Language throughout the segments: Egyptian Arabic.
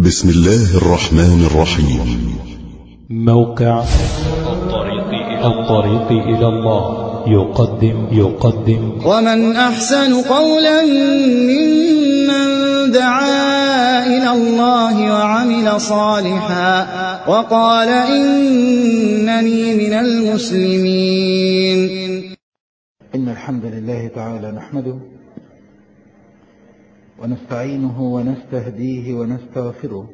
بسم الله الرحمن الرحيم موقع الطريق إلى, الطريق إلى الله يقدم يقدم ومن أحسن قولا ممن دعا إلى الله وعمل صالحا وقال إنني من المسلمين إن الحمد لله تعالى نحمده ونستعينه ونستهديه ونستغفره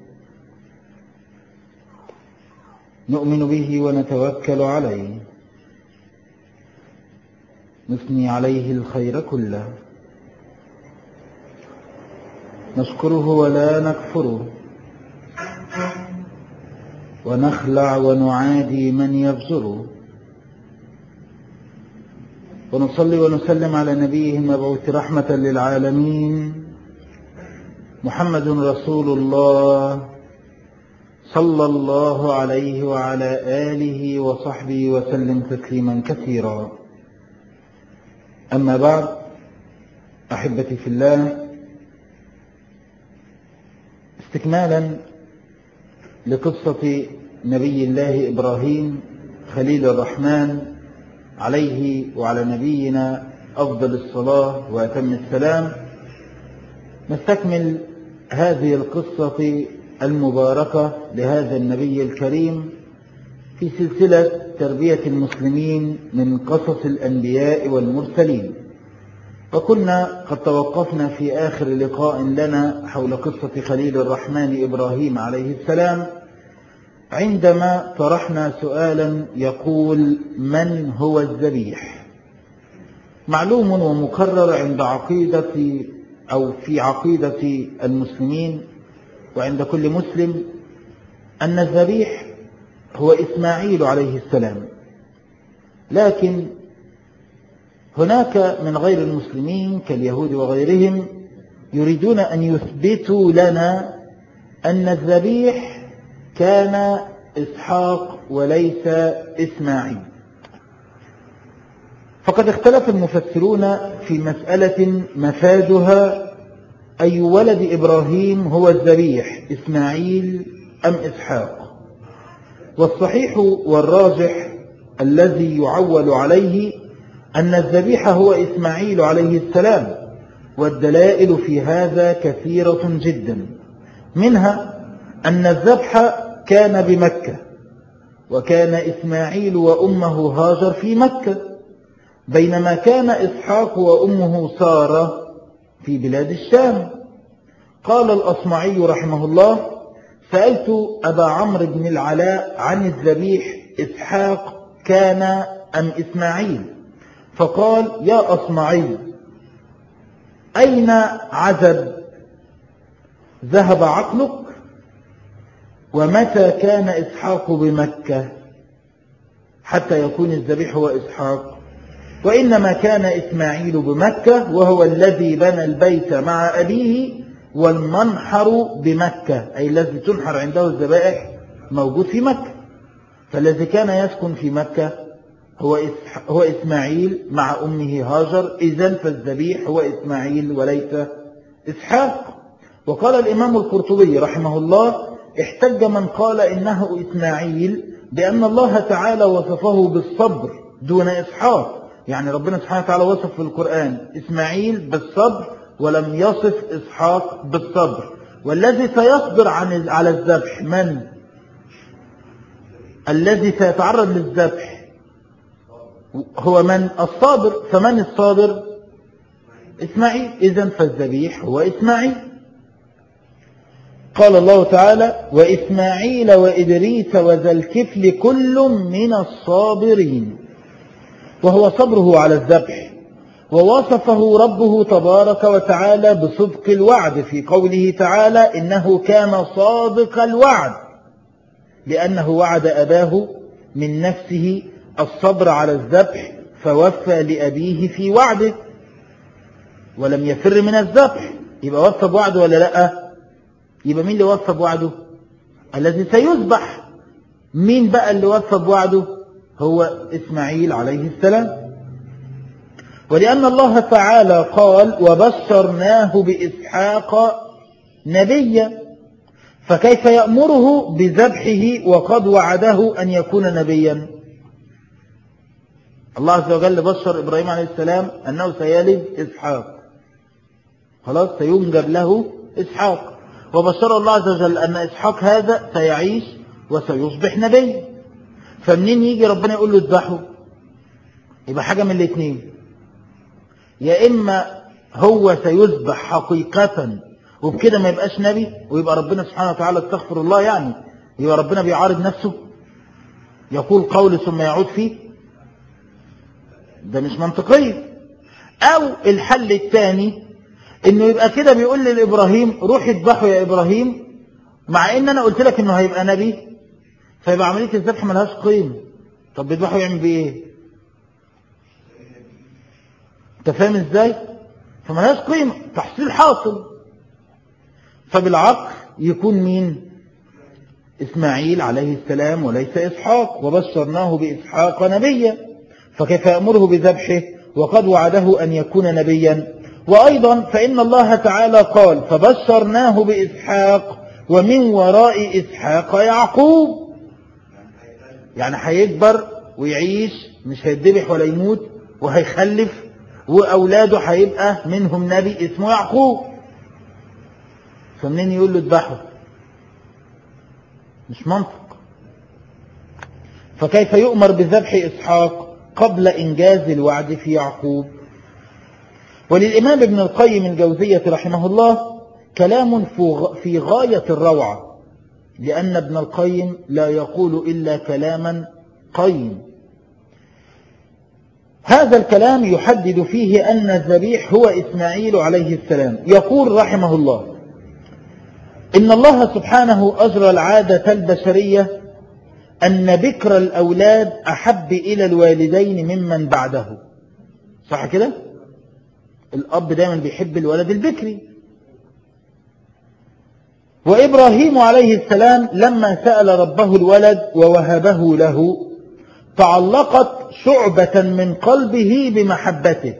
نؤمن به ونتوكل عليه نثني عليه الخير كله نشكره ولا نكفره ونخلع ونعادي من يفجره ونصلي ونسلم على نبيه المبعوث رحمة للعالمين محمد رسول الله صلى الله عليه وعلى آله وصحبه وسلم تسليما كثيرا أما بعد أحبتي في الله استكمالا لقصة نبي الله إبراهيم خليل الرحمن عليه وعلى نبينا أفضل الصلاة وأتم السلام نستكمل هذه القصة المباركة لهذا النبي الكريم في سلسلة تربية المسلمين من قصص الأنبياء والمرسلين وكنا قد توقفنا في آخر لقاء لنا حول قصة خليل الرحمن إبراهيم عليه السلام عندما طرحنا سؤالا يقول من هو الذبيح معلوم ومكرر عند عقيدة أو في عقيدة المسلمين وعند كل مسلم أن الذبيح هو إسماعيل عليه السلام لكن هناك من غير المسلمين كاليهود وغيرهم يريدون أن يثبتوا لنا أن الذبيح كان إسحاق وليس إسماعيل فقد اختلف المفسرون في مسألة مفادها أي ولد إبراهيم هو الذبيح إسماعيل أم إسحاق والصحيح والراجح الذي يعول عليه أن الذبيح هو إسماعيل عليه السلام والدلائل في هذا كثيرة جدا منها أن الذبح كان بمكة وكان إسماعيل وأمه هاجر في مكة بينما كان إسحاق وأمه سارة في بلاد الشام قال الأصمعي رحمه الله سألت أبا عمرو بن العلاء عن الذبيح إسحاق كان أم إسماعيل فقال يا أصمعي أين عزب ذهب عقلك ومتى كان إسحاق بمكة حتى يكون الذبيح هو إسحاق وإنما كان إسماعيل بمكة وهو الذي بنى البيت مع أبيه والمنحر بمكة أي الذي تنحر عنده الذبائح موجود في مكة فالذي كان يسكن في مكة هو هو إسماعيل مع أمه هاجر إذا فالذبيح هو إسماعيل وليس إسحاق وقال الإمام القرطبي رحمه الله احتج من قال إنه إسماعيل بأن الله تعالى وصفه بالصبر دون إسحاق يعني ربنا سبحانه وتعالى وصف في القرآن إسماعيل بالصبر ولم يصف إسحاق بالصبر والذي سيصبر عن على الذبح من الذي سيتعرض للذبح هو من الصابر فمن الصابر إسماعيل إذا فالذبيح هو إسماعيل قال الله تعالى وإسماعيل وإدريس وذا الكفل كل من الصابرين وهو صبره على الذبح ووصفه ربه تبارك وتعالى بصدق الوعد في قوله تعالى إنه كان صادق الوعد لأنه وعد أباه من نفسه الصبر على الذبح فوفى لأبيه في وعده ولم يفر من الذبح يبقى وفى بوعده ولا لا يبقى مين اللي وفى بوعده الذي سيذبح مين بقى اللي وفى بوعده هو إسماعيل عليه السلام ولأن الله تعالى قال وبشرناه بإسحاق نبيا فكيف يأمره بذبحه وقد وعده أن يكون نبيا الله عز وجل بشر إبراهيم عليه السلام أنه سيلد إسحاق خلاص سينجب له إسحاق وبشر الله عز وجل أن إسحاق هذا سيعيش وسيصبح نبي فمنين يجي ربنا يقول له اذبحه يبقى حاجة من الاثنين يا إما هو سيذبح حقيقة وبكده ما يبقاش نبي ويبقى ربنا سبحانه وتعالى استغفر الله يعني يبقى ربنا بيعارض نفسه يقول قول ثم يعود فيه ده مش منطقي او الحل الثاني انه يبقى كده بيقول لابراهيم روح اذبحه يا ابراهيم مع ان انا قلت لك انه هيبقى نبي فيبقى عمليه الذبح ملهاش قيمه طب بيذبحه يعمل بيه ايه انت فاهم ازاي فملهاش قيمه تحصيل حاصل فبالعقل يكون مين إسماعيل عليه السلام وليس إسحاق وبشرناه بإسحاق نبيا فكيف يأمره بذبحه وقد وعده أن يكون نبيا وأيضا فإن الله تعالى قال فبشرناه بإسحاق ومن وراء إسحاق يعقوب يعني هيكبر ويعيش مش هيتذبح ولا يموت وهيخلف وأولاده هيبقى منهم نبي اسمه يعقوب فمنين يقول له اذبحه مش منطق فكيف يؤمر بذبح إسحاق قبل إنجاز الوعد في يعقوب وللإمام ابن القيم الجوزية رحمه الله كلام في غاية الروعة لأن ابن القيم لا يقول إلا كلاما قيم هذا الكلام يحدد فيه أن الذبيح هو إسماعيل عليه السلام يقول رحمه الله إن الله سبحانه أجرى العادة البشرية أن بكر الأولاد أحب إلى الوالدين ممن بعده صح كده؟ الأب دائما بيحب الولد البكري وإبراهيم عليه السلام لما سأل ربه الولد ووهبه له تعلقت شعبة من قلبه بمحبته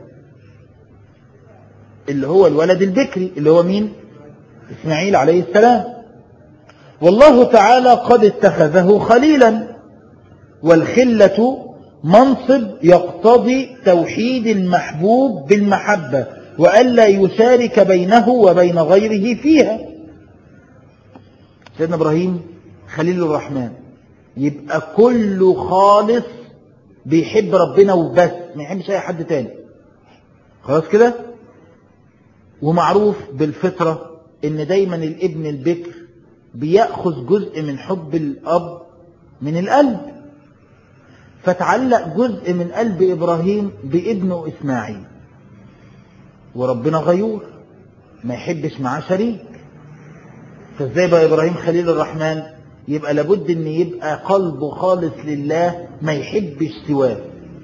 اللي هو الولد البكري اللي هو مين إسماعيل عليه السلام والله تعالى قد اتخذه خليلا والخلة منصب يقتضي توحيد المحبوب بالمحبة وألا يشارك بينه وبين غيره فيها سيدنا إبراهيم خليل الرحمن يبقى كله خالص بيحب ربنا وبس ما يحبش أي حد تاني خلاص كده ومعروف بالفطرة ان دايما الابن البكر بيأخذ جزء من حب الأب من القلب فتعلق جزء من قلب إبراهيم بابنه إسماعيل وربنا غيور ما يحبش معاه شريك فازاي بقى إبراهيم خليل الرحمن يبقى لابد ان يبقى قلبه خالص لله ما يحبش سواه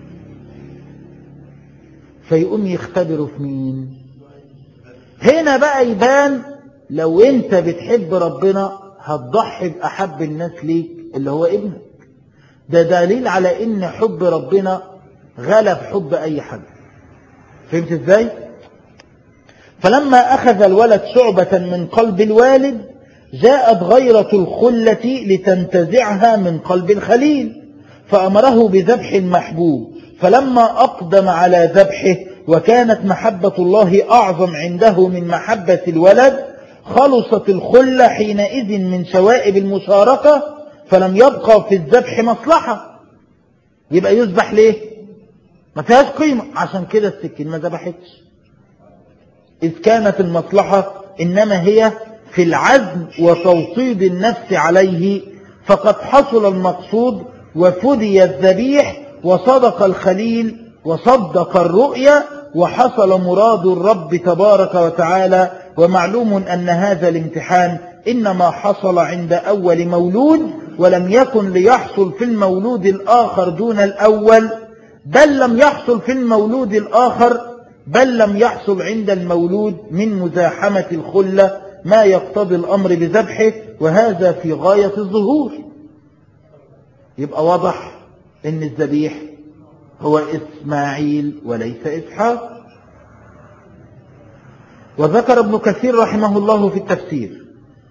فيقوم يختبره في مين هنا بقى يبان لو انت بتحب ربنا هتضحي بأحب الناس ليك اللي هو ابنك ده دليل على ان حب ربنا غلب حب اي حد فهمت ازاي فلما اخذ الولد شعبة من قلب الوالد جاءت غيرة الخلة لتنتزعها من قلب الخليل فأمره بذبح المحبوب فلما أقدم على ذبحه وكانت محبة الله أعظم عنده من محبة الولد خلصت الخلة حينئذ من شوائب المشاركة فلم يبقى في الذبح مصلحة يبقى يذبح ليه ما فيهاش قيمة عشان كده السكين ما ذبحتش إذ كانت المصلحة إنما هي في العزم وتوطيد النفس عليه فقد حصل المقصود وفدي الذبيح وصدق الخليل وصدق الرؤيا وحصل مراد الرب تبارك وتعالى ومعلوم أن هذا الامتحان إنما حصل عند أول مولود ولم يكن ليحصل في المولود الآخر دون الأول بل لم يحصل في المولود الآخر بل لم يحصل عند المولود من مزاحمة الخلة ما يقتضي الأمر بذبحه وهذا في غاية الظهور يبقى واضح ان الذبيح هو إسماعيل وليس إسحاق وذكر ابن كثير رحمه الله في التفسير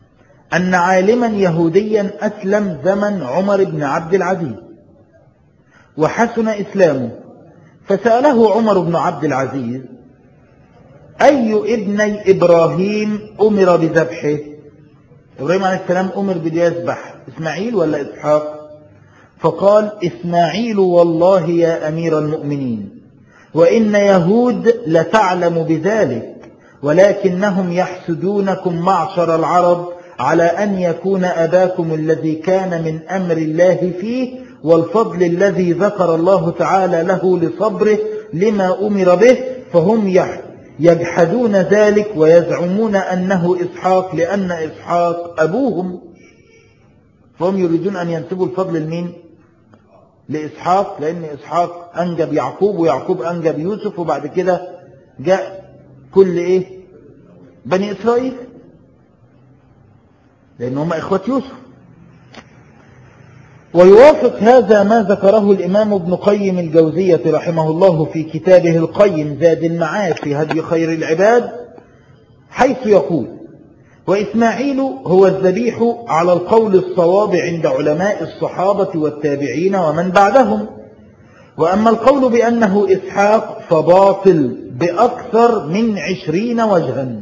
أن عالما يهوديا أسلم زمن عمر بن عبد العزيز وحسن إسلامه فسأله عمر بن عبد العزيز أي ابني إبراهيم أمر بذبحه إبراهيم عليه السلام أمر بليذبح إسماعيل ولا إسحاق فقال إسماعيل والله يا أمير المؤمنين وإن يهود لتعلم بذلك ولكنهم يحسدونكم معشر العرب على أن يكون أباكم الذي كان من أمر الله فيه والفضل الذي ذكر الله تعالى له لصبره لما أمر به فهم يجحدون ذلك ويزعمون أنه إسحاق لأن إسحاق أبوهم فهم يريدون أن ينسبوا الفضل لمين لإسحاق لأن إسحاق أنجب يعقوب ويعقوب أنجب يوسف وبعد كده جاء كل إيه بني إسرائيل لأن هم إخوة يوسف ويوافق هذا ما ذكره الإمام ابن قيم الجوزية رحمه الله في كتابه القيم زاد المعاد في هدي خير العباد حيث يقول وإسماعيل هو الذبيح على القول الصواب عند علماء الصحابة والتابعين ومن بعدهم وأما القول بأنه إسحاق فباطل بأكثر من عشرين وجها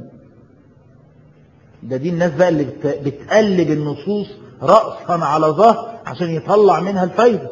ده دي الناس بقى اللي بتقلب النصوص رأسا على ظهر عشان يطلع منها الفايدة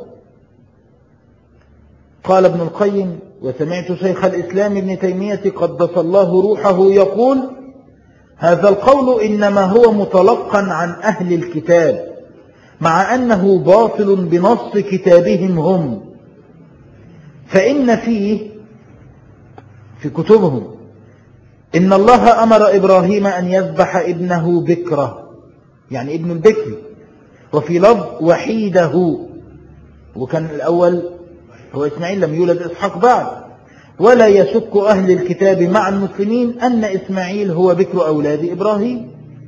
قال ابن القيم وسمعت شيخ الإسلام ابن تيمية قدس الله روحه يقول هذا القول إنما هو متلقا عن أهل الكتاب مع أنه باطل بنص كتابهم هم فإن فيه في كتبهم إن الله أمر إبراهيم أن يذبح ابنه بكرة يعني ابن البكر وفي لفظ وحيده وكان الأول هو إسماعيل لم يولد إسحاق بعد ولا يشك أهل الكتاب مع المسلمين أن إسماعيل هو بكر أولاد إبراهيم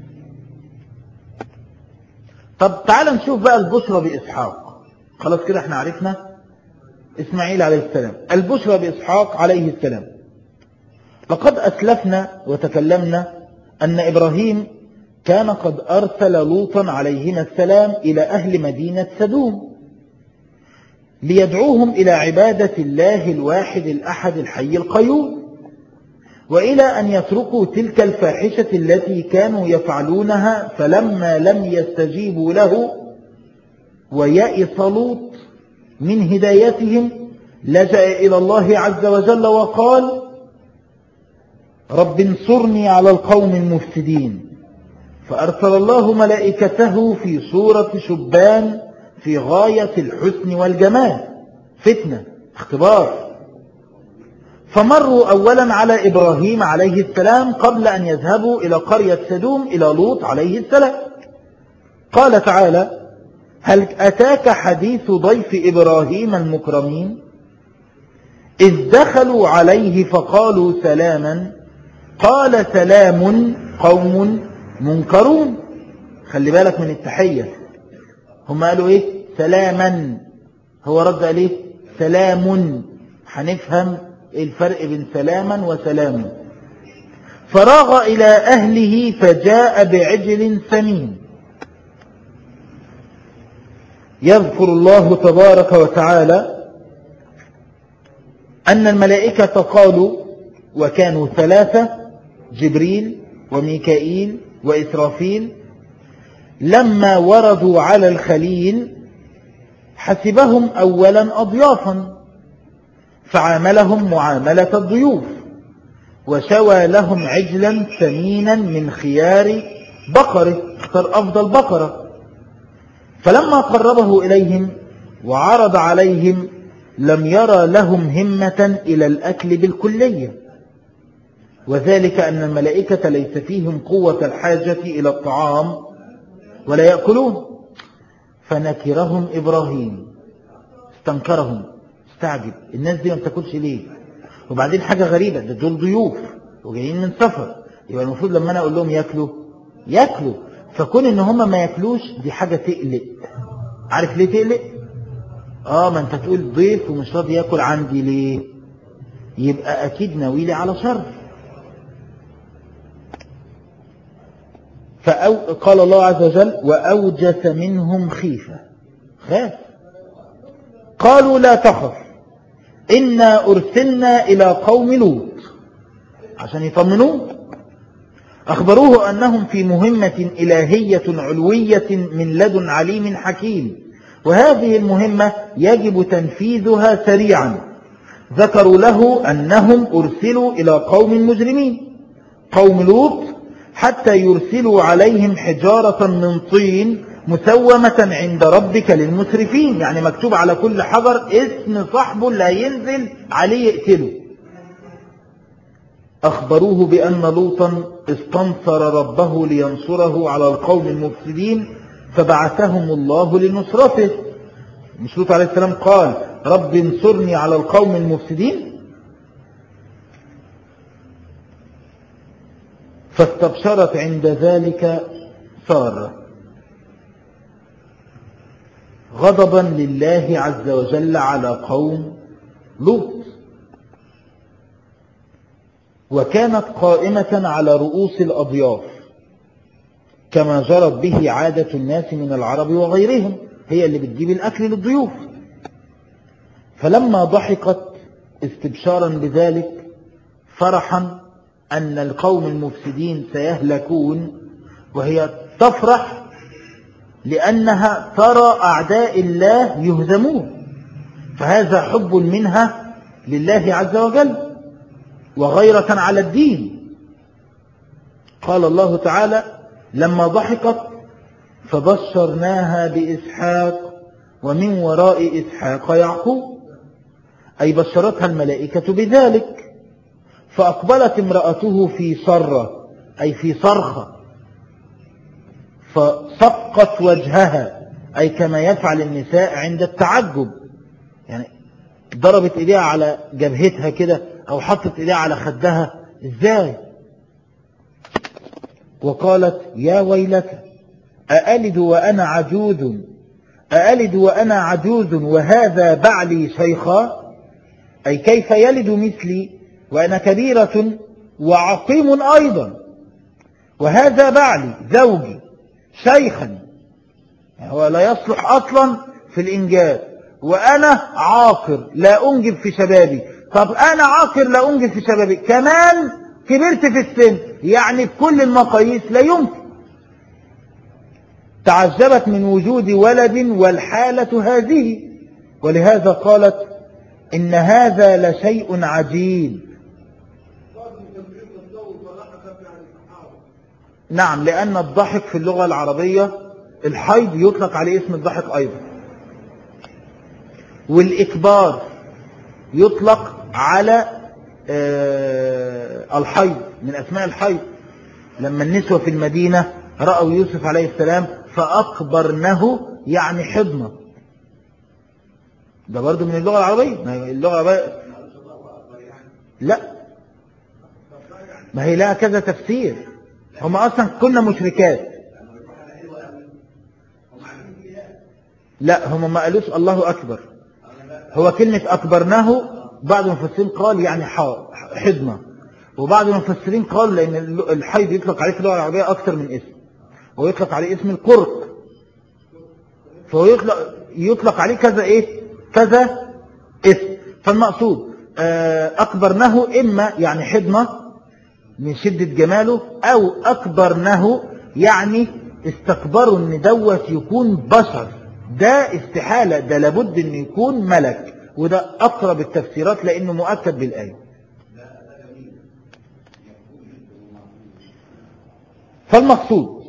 طب تعال نشوف بقى البشرى بإسحاق خلاص كده احنا عرفنا إسماعيل عليه السلام البشرى بإسحاق عليه السلام لقد أسلفنا وتكلمنا أن إبراهيم كان قد أرسل لوطا عليهما السلام إلى أهل مدينة سدوم ليدعوهم إلى عبادة الله الواحد الأحد الحي القيوم وإلى أن يتركوا تلك الفاحشة التي كانوا يفعلونها فلما لم يستجيبوا له ويئس لوط من هدايتهم لجأ إلى الله عز وجل وقال رب انصرني على القوم المفسدين فأرسل الله ملائكته في صورة شبان في غاية الحسن والجمال فتنة اختبار فمروا أولا على إبراهيم عليه السلام قبل أن يذهبوا إلى قرية سدوم إلى لوط عليه السلام قال تعالى هل أتاك حديث ضيف إبراهيم المكرمين إذ دخلوا عليه فقالوا سلاما قال سلام قوم منكرون خلي بالك من التحية هم قالوا ايه سلاما هو رد قال ايه سلام هنفهم الفرق بين سلاما وسلام فراغ إلى أهله فجاء بعجل سمين يذكر الله تبارك وتعالى أن الملائكة قالوا وكانوا ثلاثة جبريل وميكائيل وإسرافيل لما وردوا على الخليل حسبهم أولا أضيافا فعاملهم معاملة الضيوف وشوى لهم عجلا ثمينا من خيار بقره اختار أفضل بقرة فلما قربه إليهم وعرض عليهم لم يرى لهم همة إلى الأكل بالكلية وذلك أن الملائكة ليس فيهم قوة الحاجة إلى الطعام ولا يأكلون فنكرهم إبراهيم استنكرهم استعجب الناس دي ما بتاكلش ليه وبعدين حاجة غريبة ده دول ضيوف وجايين من سفر يبقى المفروض لما أنا أقول لهم يأكلوا يأكلوا فكون إن هم ما يأكلوش دي حاجة تقلق عارف ليه تقلق آه ما أنت تقول ضيف ومش راضي يأكل عندي ليه يبقى أكيد ناويلي على شر فأو قال الله عز وجل وأوجس منهم خيفة خاف قالوا لا تخف إنا أرسلنا إلى قوم لوط عشان يطمنوه أخبروه أنهم في مهمة إلهية علوية من لدن عليم حكيم وهذه المهمة يجب تنفيذها سريعا ذكروا له أنهم أرسلوا إلى قوم مجرمين قوم لوط حتى يرسلوا عليهم حجارة من طين مسومة عند ربك للمسرفين يعني مكتوب على كل حجر اسم صاحبه اللي هينزل عليه يقتله أخبروه بأن لوطا استنصر ربه لينصره على القوم المفسدين فبعثهم الله لنصرته مش لوط عليه السلام قال رب انصرني على القوم المفسدين فاستبشرت عند ذلك سارة غضبا لله عز وجل على قوم لوط وكانت قائمة على رؤوس الأضياف كما جرت به عادة الناس من العرب وغيرهم هي اللي بتجيب الأكل للضيوف فلما ضحكت استبشارا بذلك فرحا أن القوم المفسدين سيهلكون وهي تفرح لأنها ترى أعداء الله يهزمون فهذا حب منها لله عز وجل وغيرة على الدين قال الله تعالى لما ضحكت فبشرناها بإسحاق ومن وراء إسحاق يعقوب أي بشرتها الملائكة بذلك فأقبلت امرأته في صرة أي في صرخة فسقت وجهها أي كما يفعل النساء عند التعجب يعني ضربت إيديها على جبهتها كده أو حطت إيديها على خدها إزاي وقالت يا ويلك أألد وأنا عجوز أألد وأنا عجوز وهذا بعلي شيخا أي كيف يلد مثلي وأنا كبيرة وعقيم أيضا وهذا بعلي زوجي شيخا يعني هو لا يصلح أصلا في الإنجاب وأنا عاقر لا أنجب في شبابي طب أنا عاقر لا أنجب في شبابي كمان كبرت في السن يعني بكل المقاييس لا يمكن تعجبت من وجود ولد والحالة هذه ولهذا قالت إن هذا لشيء عجيب نعم لأن الضحك في اللغة العربية الحيض يطلق عليه اسم الضحك أيضا والإكبار يطلق على آه الحيض من أسماء الحيض لما النسوة في المدينة رأوا يوسف عليه السلام فأكبرنه يعني حضنة ده برضو من اللغة العربية ما هي اللغة العربية لا ما هي لها كذا تفسير هم أصلا كنا مشركات لا هم ما قالوش الله أكبر هو كلمة أكبرناه بعض المفسرين قال يعني حضنة وبعض المفسرين قال لأن الحيض يطلق عليه في اللغة العربية أكثر من اسم ويطلق عليه اسم القرق فهو يطلق, يطلق عليه كذا إيه كذا اسم فالمقصود أكبرناه إما يعني حضنة من شدة جماله أو أكبرناه يعني استكبروا ان دوت يكون بشر ده استحالة ده لابد ان يكون ملك وده أقرب التفسيرات لأنه مؤكد بالآية فالمقصود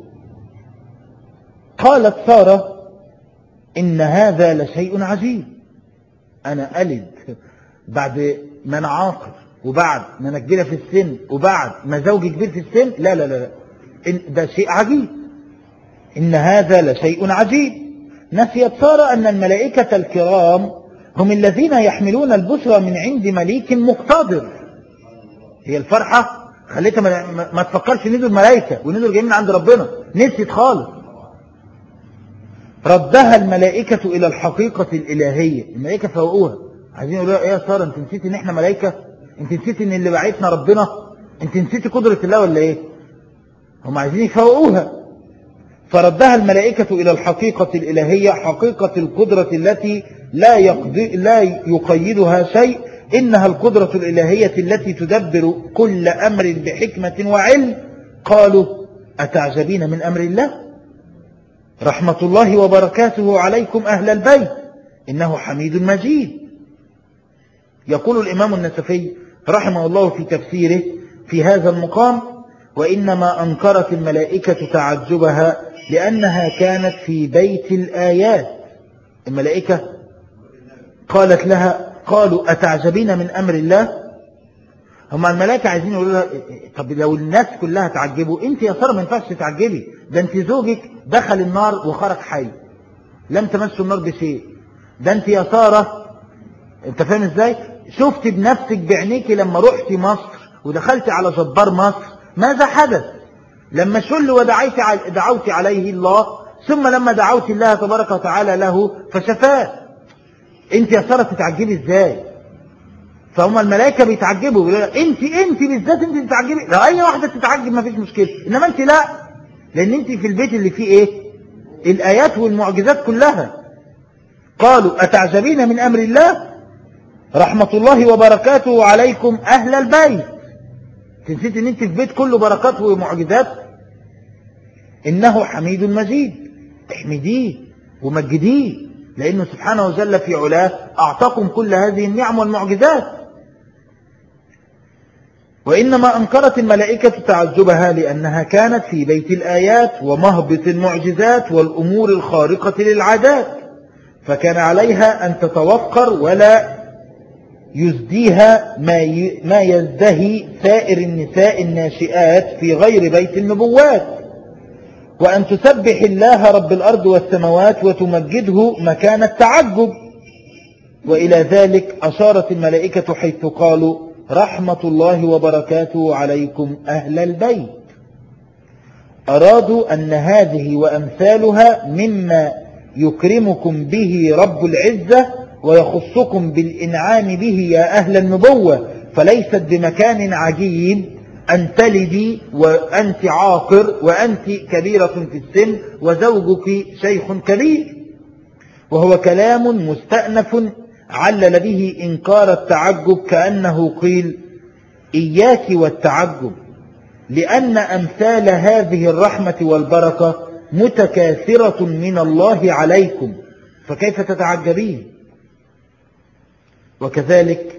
قالت سارة إن هذا لشيء عجيب أنا ألد بعد ما أنا عاقر وبعد ما أنا كبيرة في السن وبعد ما زوجي كبير في السن لا لا لا, لا. إن ده شيء عجيب إن هذا لشيء عجيب نسيت سارة أن الملائكة الكرام هم الذين يحملون البشرى من عند مليك مقتدر هي الفرحة خليتها ما, ما, ما تفكرش ندوا الملائكة وندوا جايين من عند ربنا نسيت خالص ردها الملائكة إلى الحقيقة الإلهية الملائكة فوقوها عايزين يقولوا ايه يا سارة انت نسيت ان احنا ملائكة انت نسيت ان اللي بعتنا ربنا انت نسيت قدرة الله ولا ايه هم عايزين يفوقوها فردها الملائكة إلى الحقيقة الإلهية حقيقة القدرة التي لا, يقضي لا يقيدها شيء إنها القدرة الإلهية التي تدبر كل أمر بحكمة وعلم قالوا أتعجبين من أمر الله رحمة الله وبركاته عليكم أهل البيت إنه حميد مجيد يقول الإمام النسفي رحمه الله في تفسيره في هذا المقام وإنما أنكرت الملائكة تعجبها لأنها كانت في بيت الآيات الملائكة قالت لها قالوا أتعجبين من أمر الله هم الملائكة عايزين يقولوا لها طب لو الناس كلها تعجبوا انت يا سارة ما ينفعش تعجبي ده انت زوجك دخل النار وخرج حي لم تمسوا النار بشيء ده انت يا سارة انت فاهم ازاي شفت بنفسك بعينيك لما رحت مصر ودخلت على جبار مصر ماذا حدث لما شل ودعيت دعوت عليه الله ثم لما دعوت الله تبارك وتعالى له فشفاه انت يا سارة تتعجبي ازاي فهم الملائكة بيتعجبوا بيقولوا انت انت بالذات انت تتعجبي لو اي واحدة تتعجب ما فيش مشكلة انما انت لا لان انت في البيت اللي فيه ايه الايات والمعجزات كلها قالوا اتعجبين من امر الله رحمة الله وبركاته عليكم اهل البيت تنسيت ان انت في بيت كله بركات ومعجزات انه حميد مجيد احمديه ومجديه لانه سبحانه وجل في علاه اعطاكم كل هذه النعم والمعجزات وإنما أنكرت الملائكة تعجبها لأنها كانت في بيت الآيات ومهبط المعجزات والأمور الخارقة للعادات فكان عليها أن تتوقر ولا يزديها ما ما يزدهي سائر النساء الناشئات في غير بيت النبوات وأن تسبح الله رب الأرض والسماوات وتمجده مكان التعجب وإلى ذلك أشارت الملائكة حيث قالوا رحمة الله وبركاته عليكم أهل البيت أرادوا أن هذه وأمثالها مما يكرمكم به رب العزة ويخصكم بالإنعام به يا أهل النبوة فليست بمكان عجيب أن تلدي وأنت عاقر وأنت كبيرة في السن وزوجك شيخ كبير وهو كلام مستأنف علل به إنكار التعجب كأنه قيل إياك والتعجب لأن أمثال هذه الرحمة والبركة متكاثرة من الله عليكم فكيف تتعجبين وكذلك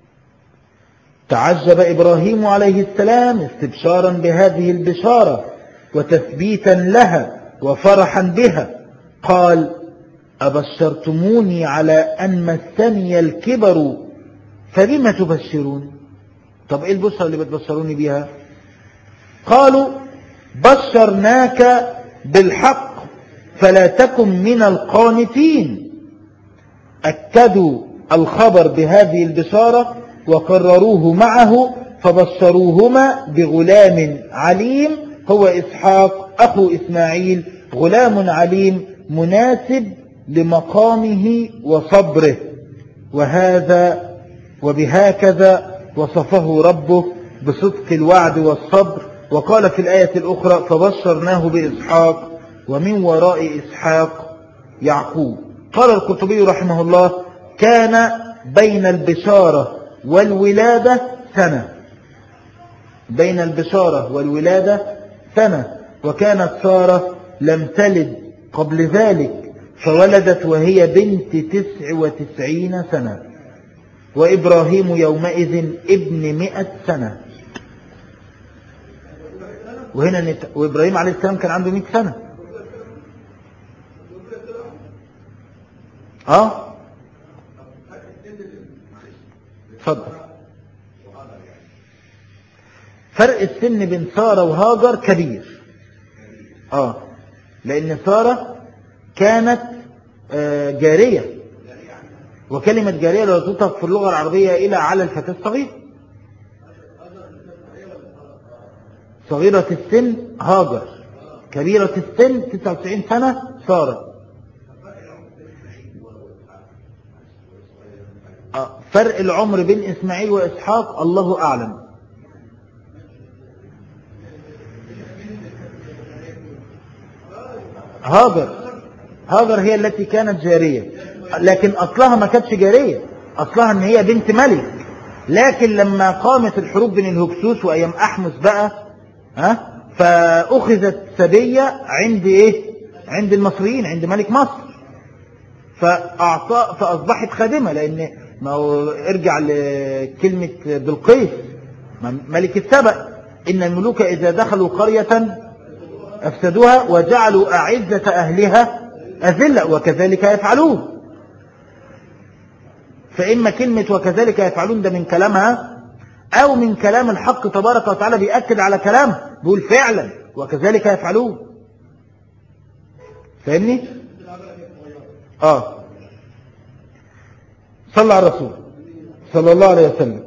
تعجب إبراهيم عليه السلام استبشارا بهذه البشارة وتثبيتا لها وفرحا بها قال أبشرتموني على أن مسني الكبر فبما تبشرون طب إيه البشرة اللي بتبشروني بها قالوا بشرناك بالحق فلا تكن من القانتين أكدوا الخبر بهذه البشارة وقرروه معه فبشروهما بغلام عليم هو إسحاق أخو إسماعيل غلام عليم مناسب لمقامه وصبره وهذا وبهكذا وصفه ربه بصدق الوعد والصبر وقال في الآية الأخرى فبشرناه بإسحاق ومن وراء إسحاق يعقوب قال القرطبي رحمه الله كان بين البشارة والولادة سنة بين البشارة والولادة سنة وكانت سارة لم تلد قبل ذلك فولدت وهي بنت تسع وتسعين سنة وإبراهيم يومئذ ابن مئة سنة وهنا نت... وإبراهيم عليه السلام كان عنده مئة سنة اه اتفضل فرق السن بين سارة وهاجر كبير اه لان سارة كانت آه جارية وكلمة جارية لو تطلق في اللغة العربية إلى على الفتاة الصغير صغيرة السن هاجر كبيرة السن 99 سنة سارة فرق العمر بين إسماعيل وإسحاق الله أعلم هاجر هاجر هي التي كانت جارية لكن أصلها ما كانتش جارية أصلها أن هي بنت ملك لكن لما قامت الحروب بين الهكسوس وأيام أحمس بقى ها فأخذت سبية عند إيه عند المصريين عند ملك مصر فأعطى فأصبحت خادمة لأن ما هو ارجع لكلمة بلقيس ملك السبأ إن الملوك إذا دخلوا قرية أفسدوها وجعلوا أعزة أهلها أذلة وكذلك يفعلون فإما كلمة وكذلك يفعلون ده من كلامها أو من كلام الحق تبارك وتعالى بيأكد على كلامه بيقول فعلا وكذلك يفعلون فاهمني؟ آه صلى على الرسول صلى الله عليه وسلم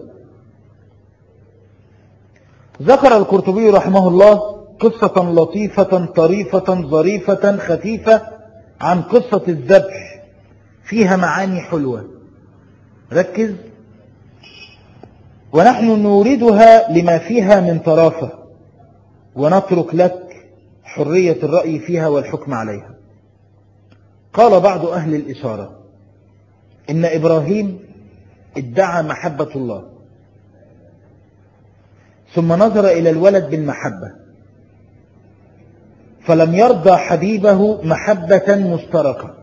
ذكر القرطبي رحمه الله قصة لطيفة طريفة ظريفة خفيفة عن قصة الذبح فيها معاني حلوة ركز ونحن نوردها لما فيها من طرافة ونترك لك حرية الرأي فيها والحكم عليها قال بعض أهل الإشارة إن إبراهيم ادعى محبة الله ثم نظر إلى الولد بالمحبة فلم يرضى حبيبه محبة مشتركة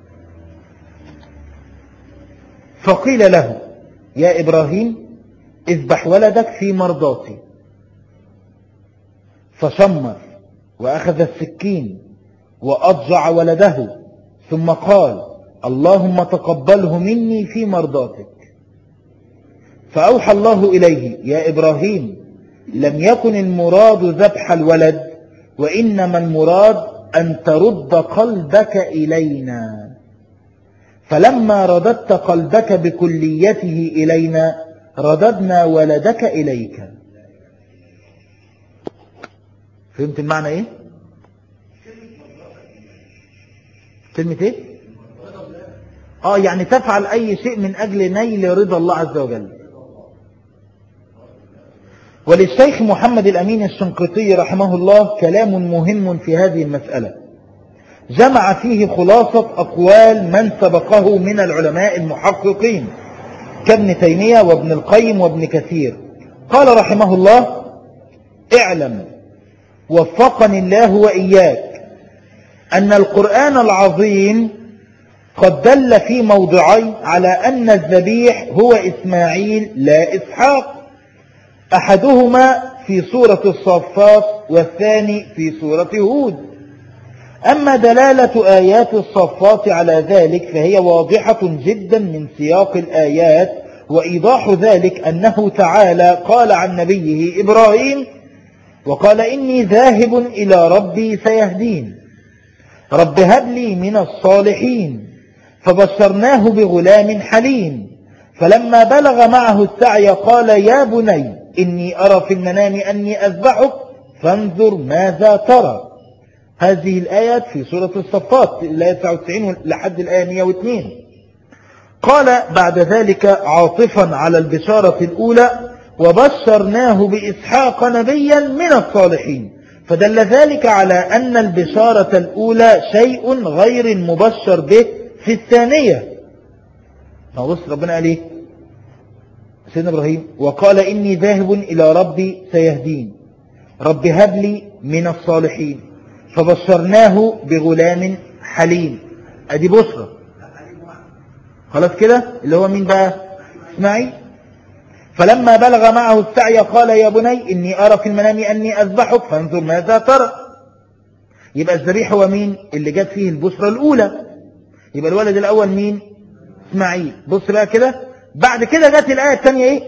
فقيل له يا إبراهيم اذبح ولدك في مرضاتي فشمر وأخذ السكين وأضجع ولده ثم قال اللهم تقبله مني في مرضاتك فأوحى الله إليه يا إبراهيم لم يكن المراد ذبح الولد وإنما المراد أن ترد قلبك إلينا فلما رددت قلبك بكليته إلينا رددنا ولدك إليك فهمت المعنى إيه؟ كلمة إيه؟ آه يعني تفعل أي شيء من أجل نيل رضا الله عز وجل وللشيخ محمد الأمين الشنقيطي رحمه الله كلام مهم في هذه المسألة جمع فيه خلاصة أقوال من سبقه من العلماء المحققين كابن تيمية وابن القيم وابن كثير قال رحمه الله اعلم وفقني الله وإياك أن القرآن العظيم قد دل في موضعين على أن الذبيح هو إسماعيل لا إسحاق أحدهما في سورة الصفات والثاني في سورة هود أما دلالة آيات الصفات على ذلك فهي واضحة جدا من سياق الآيات وإيضاح ذلك أنه تعالى قال عن نبيه إبراهيم وقال إني ذاهب إلى ربي سيهدين رب هب لي من الصالحين فبشرناه بغلام حليم فلما بلغ معه السعي قال يا بني إني أرى في المنام أني أذبحك فانظر ماذا ترى هذه الآيات في سورة الصفات الآية 99 لحد الآية 102 قال بعد ذلك عاطفا على البشارة الأولى وبشرناه بإسحاق نبيا من الصالحين فدل ذلك على أن البشارة الأولى شيء غير المبشر به في الثانية ما بص ربنا قال ايه سيدنا إبراهيم وقال إني ذاهب إلى ربي سيهدين رب هب لي من الصالحين فبشرناه بغلام حليم ادي بشرى خلاص كده اللي هو مين بقى اسماعيل فلما بلغ معه السعي قال يا بني إني أرى في المنام أني أذبحك فانظر ماذا ترى يبقى الذبيح هو مين اللي جت فيه البشرى الأولى يبقى الولد الأول مين اسماعيل بص بقى كده بعد كده جت الآية الثانية ايه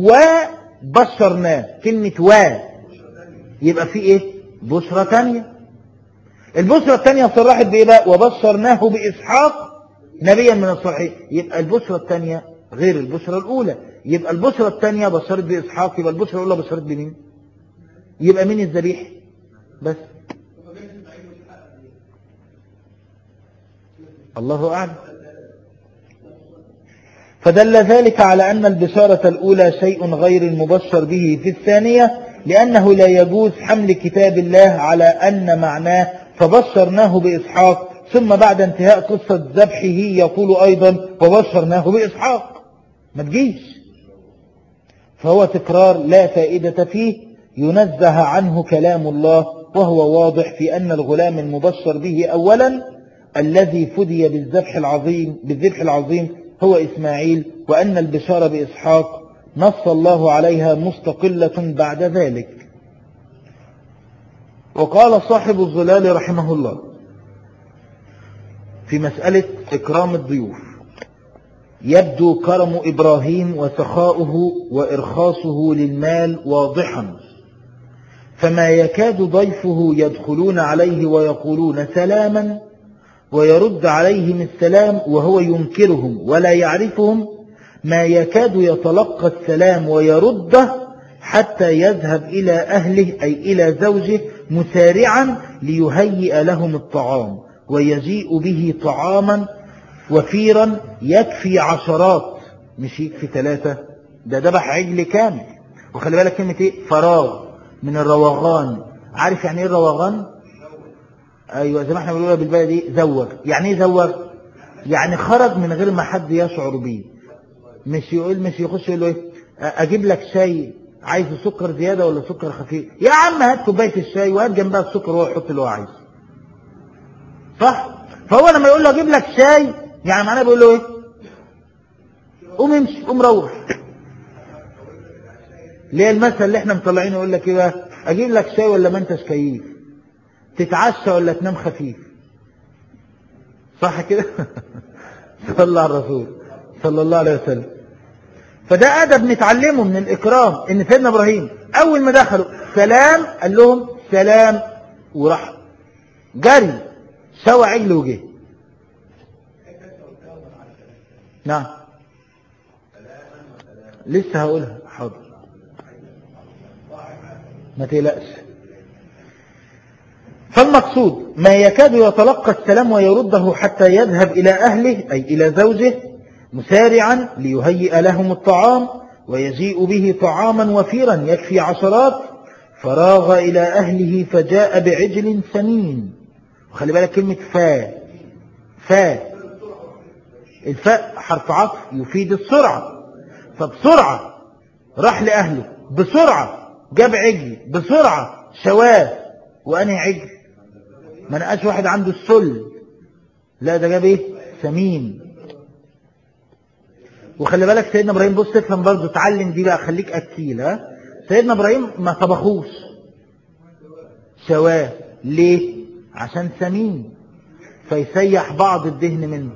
وبشرناه كلمة و يبقى في ايه بشرى ثانية البشرى الثانية صرحت بايه بقى وبشرناه بإسحاق نبيا من الصالحين يبقى البشرى الثانية غير البشرى الأولى يبقى البشرى الثانية بشرت بإسحاق يبقى البشرى الأولى بشرت بمين يبقى مين الذبيح بس الله أعلم فدل ذلك على أن البشارة الأولى شيء غير المبشر به في الثانية لأنه لا يجوز حمل كتاب الله على أن معناه فبشرناه بإسحاق ثم بعد انتهاء قصة ذبحه يقول أيضا وبشرناه بإسحاق ما تجيش فهو تكرار لا فائدة فيه ينزه عنه كلام الله وهو واضح في أن الغلام المبشر به أولا الذي فدي بالذبح العظيم بالذبح العظيم هو إسماعيل وأن البشارة بإسحاق نص الله عليها مستقلة بعد ذلك وقال صاحب الظلال رحمه الله في مسألة إكرام الضيوف يبدو كرم إبراهيم وسخاؤه وإرخاصه للمال واضحا فما يكاد ضيفه يدخلون عليه ويقولون سلاما ويرد عليهم السلام وهو ينكرهم ولا يعرفهم ما يكاد يتلقى السلام ويرده حتى يذهب إلى أهله أي إلى زوجه مسارعا ليهيئ لهم الطعام ويجيء به طعاما وفيرا يكفي عشرات مش يكفي ثلاثة ده ذبح عجل كامل وخلي بالك كلمة ايه فراغ من الروغان عارف يعني ايه الروغان ايوه زي ما احنا بنقولها بالبلدي زوغ يعني ايه زوغ يعني خرج من غير ما حد يشعر بيه مش يقول مش يخش يقول له ايه اجيب لك شاي عايز سكر زيادة ولا سكر خفيف يا عم هات كوبايه الشاي وهات جنبها السكر وهو يحط اللي هو عايزه صح فهو لما يقول له اجيب لك شاي يعني معناه بيقول له ايه قوم امشي قوم روح ليه المثل اللي احنا مطلعينه يقول لك ايه بقى اجيب لك شاي ولا ما انتش كيف تتعشى ولا تنام خفيف صح كده صلى على الرسول صلى الله عليه وسلم فده أدب نتعلمه من الإكرام إن سيدنا إبراهيم أول ما دخلوا سلام قال لهم سلام وراح جري سوى عجل وجه نعم لسه هقولها حاضر ما تقلقش فالمقصود ما يكاد يتلقى السلام ويرده حتى يذهب إلى أهله أي إلى زوجه مسارعا ليهيئ لهم الطعام ويجيء به طعاما وفيرا يكفي عشرات فراغ إلى أهله فجاء بعجل سمين وخلي بالك كلمة فا فا الفاء حرف عطف يفيد السرعة فبسرعة راح لأهله بسرعة جاب عجل بسرعة شواه وأنهي عجل ما نقاش واحد عنده السل لا ده جاب ايه سمين وخلي بالك سيدنا ابراهيم بص افهم برضه اتعلم دي بقى خليك اكيل ها سيدنا ابراهيم ما طبخوش شواه ليه عشان سمين فيسيح بعض الدهن منه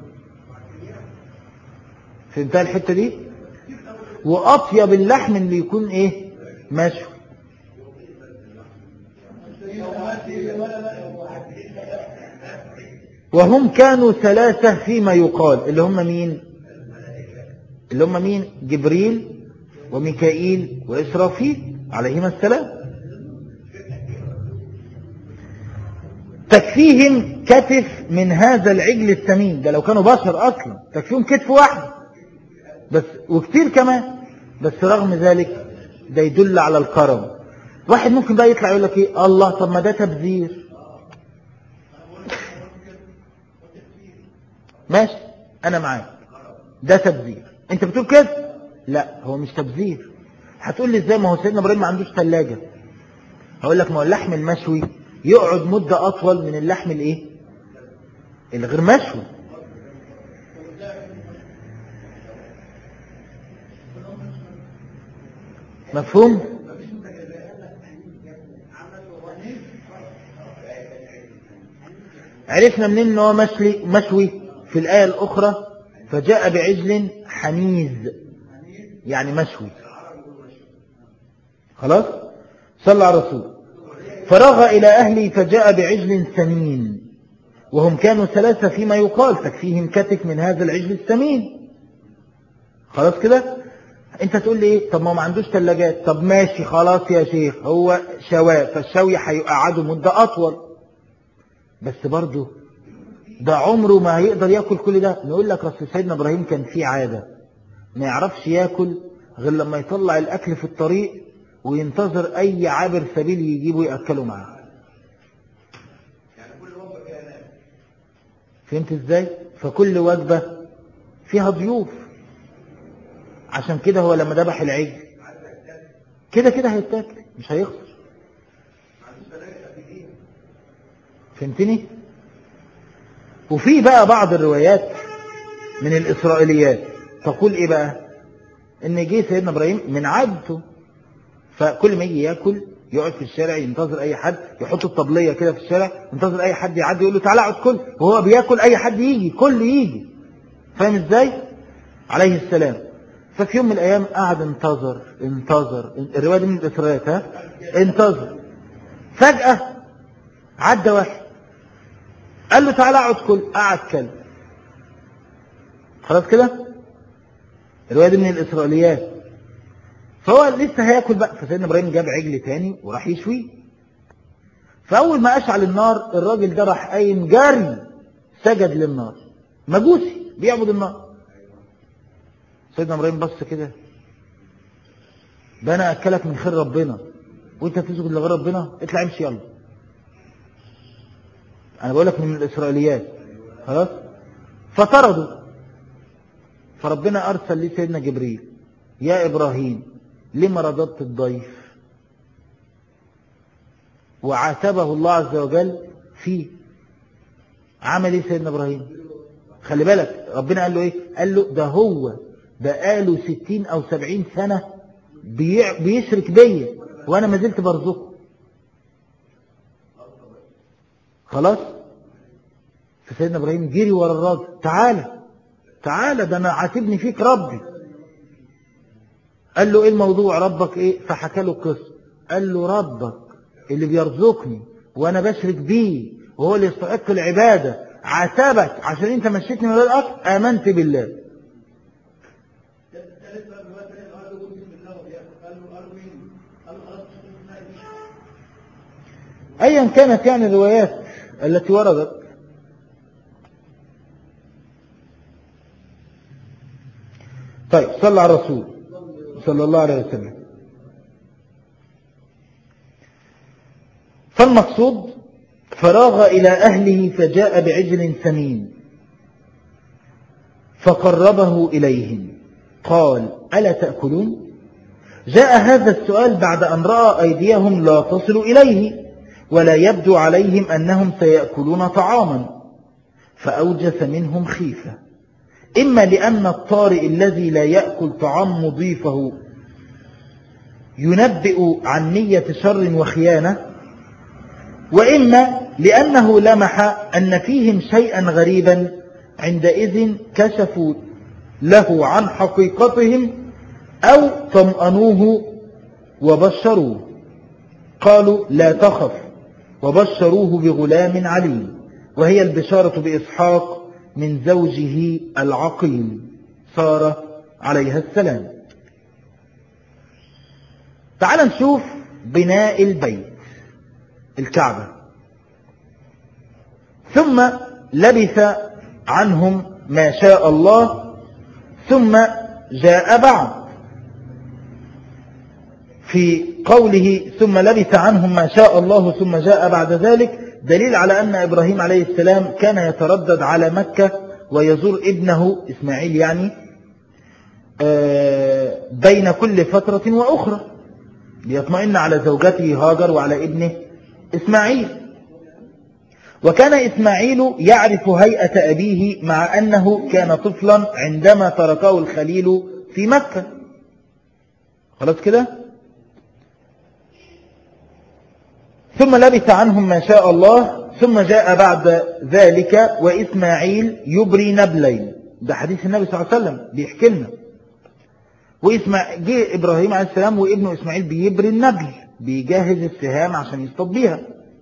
فهمتها الحته دي واطيب اللحم اللي يكون ايه مشوي وهم كانوا ثلاثة فيما يقال اللي هم مين اللي هم مين جبريل وميكائيل وإسرافيل عليهما السلام تكفيهم كتف من هذا العجل السمين ده لو كانوا بشر أصلا تكفيهم كتف واحد بس وكتير كمان بس رغم ذلك ده يدل على الكرم واحد ممكن بقى يطلع يقول لك ايه الله طب ما ده تبذير ماشي انا معاك ده تبذير انت بتقول كده لا هو مش تبذير هتقول لي ازاي ما هو سيدنا ابراهيم ما عندوش ثلاجه هقول لك ما هو اللحم المشوي يقعد مده اطول من اللحم الايه الغير مشوي مفهوم عرفنا منين ان هو مشوي مشوي في الآية الأخرى فجاء بعجل حنيز يعني مشوي خلاص صلى على الرسول فرغ إلى أهلي فجاء بعجل سمين وهم كانوا ثلاثة فيما يقال تكفيهم كتف من هذا العجل السمين خلاص كده انت تقول لي ايه طب ما هو ما عندوش ثلاجات طب ماشي خلاص يا شيخ هو شواء فالشوي هيقعده مدة أطول بس برضه ده عمره ما هيقدر ياكل كل ده نقول لك اصل سيدنا ابراهيم كان فيه عاده ما يعرفش ياكل غير لما يطلع الاكل في الطريق وينتظر اي عابر سبيل يجيبه ياكله معاه فهمت ازاي فكل وجبة فيها ضيوف عشان كده هو لما ذبح العجل كده كده هيتاكل مش هيخسر فهمتني وفي بقى بعض الروايات من الإسرائيليات تقول إيه بقى إن جه سيدنا إبراهيم من عادته فكل ما يجي ياكل يقعد في الشارع ينتظر أي حد يحط الطبلية كده في الشارع ينتظر أي حد يعدي يقول له تعالى اقعد كل وهو بياكل أي حد يجي كل يجي فاهم إزاي عليه السلام ففي يوم من الأيام قعد انتظر انتظر الرواية دي من الإسرائيليات ها انتظر فجأة عدى واحد قال له تعالى اقعد كل قعد كل خلاص كده الرواية دي من الإسرائيليات فهو لسه هياكل بقى فسيدنا إبراهيم جاب عجل تاني وراح يشويه فأول ما أشعل النار الراجل ده راح قايم جري سجد للنار مجوسي بيعبد النار سيدنا إبراهيم بص كده ده أنا أكلك من خير ربنا وأنت تسجد لغير ربنا اطلع امشي يلا أنا بقول لك من الإسرائيليات خلاص فطردوا فربنا أرسل لي سيدنا جبريل يا إبراهيم لما رددت الضيف وعاتبه الله عز وجل فيه عمل ايه سيدنا إبراهيم خلي بالك ربنا قال له ايه قال له ده هو بقاله ستين أو سبعين سنة بيع بيشرك بيا وأنا ما زلت برزقه خلاص فسيدنا إبراهيم جري ورا الراجل تعالى تعالى ده أنا عاتبني فيك ربي قال له ايه الموضوع ربك ايه فحكى له القصه قال له ربك اللي بيرزقني وانا بشرك بيه وهو اللي يستحق العباده عاتبك عشان انت مشيتني من غير اكل امنت بالله ايا كانت يعني الروايات التي وردت طيب صلى على الرسول صلى الله عليه وسلم فالمقصود فراغ إلى أهله فجاء بعجل سمين فقربه إليهم قال ألا تأكلون جاء هذا السؤال بعد أن رأى أيديهم لا تصل إليه ولا يبدو عليهم أنهم سيأكلون طعاما فأوجس منهم خيفة إما لأن الطارئ الذي لا يأكل طعام مضيفه ينبئ عن نية شر وخيانة وإما لأنه لمح أن فيهم شيئا غريبا عندئذ كشفوا له عن حقيقتهم أو طمأنوه وبشروه قالوا لا تخف وبشروه بغلام عليم وهي البشارة بإسحاق من زوجه العقيم سارة عليها السلام تعال نشوف بناء البيت الكعبة ثم لبث عنهم ما شاء الله ثم جاء بعد في قوله ثم لبث عنهم ما شاء الله ثم جاء بعد ذلك دليل على أن إبراهيم عليه السلام كان يتردد على مكة ويزور ابنه إسماعيل يعني بين كل فترة وأخرى ليطمئن على زوجته هاجر وعلى ابنه إسماعيل وكان إسماعيل يعرف هيئة أبيه مع أنه كان طفلا عندما تركه الخليل في مكة خلاص كده ثم لبث عنهم ما شاء الله ثم جاء بعد ذلك وإسماعيل يبري نبلين ده حديث النبي صلى الله عليه وسلم بيحكي لنا وإسماع... جه إبراهيم عليه السلام وابنه إسماعيل بيبري النبل بيجهز السهام عشان يصطاد بيها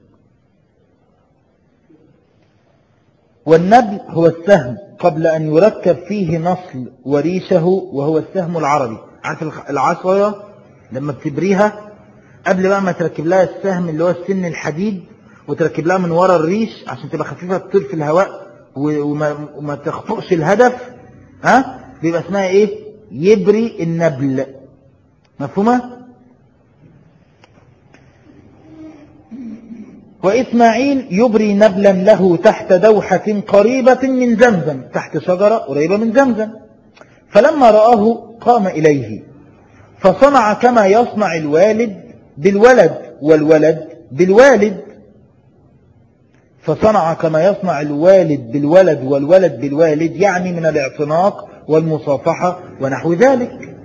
والنبل هو السهم قبل أن يركب فيه نصل وريشه وهو السهم العربي عارف العصاية لما بتبريها قبل بقى ما تركب لها السهم اللي هو السن الحديد وتركب لها من ورا الريش عشان تبقى خفيفة تطير في الهواء وما, وما تخطئش الهدف ها بيبقى اسمها ايه يبري النبل مفهومة وإسماعيل يبري نبلا له تحت دوحة قريبة من زمزم تحت شجرة قريبة من زمزم فلما رآه قام إليه فصنع كما يصنع الوالد بالولد والولد بالوالد فصنع كما يصنع الوالد بالولد والولد بالوالد يعني من الاعتناق والمصافحة ونحو ذلك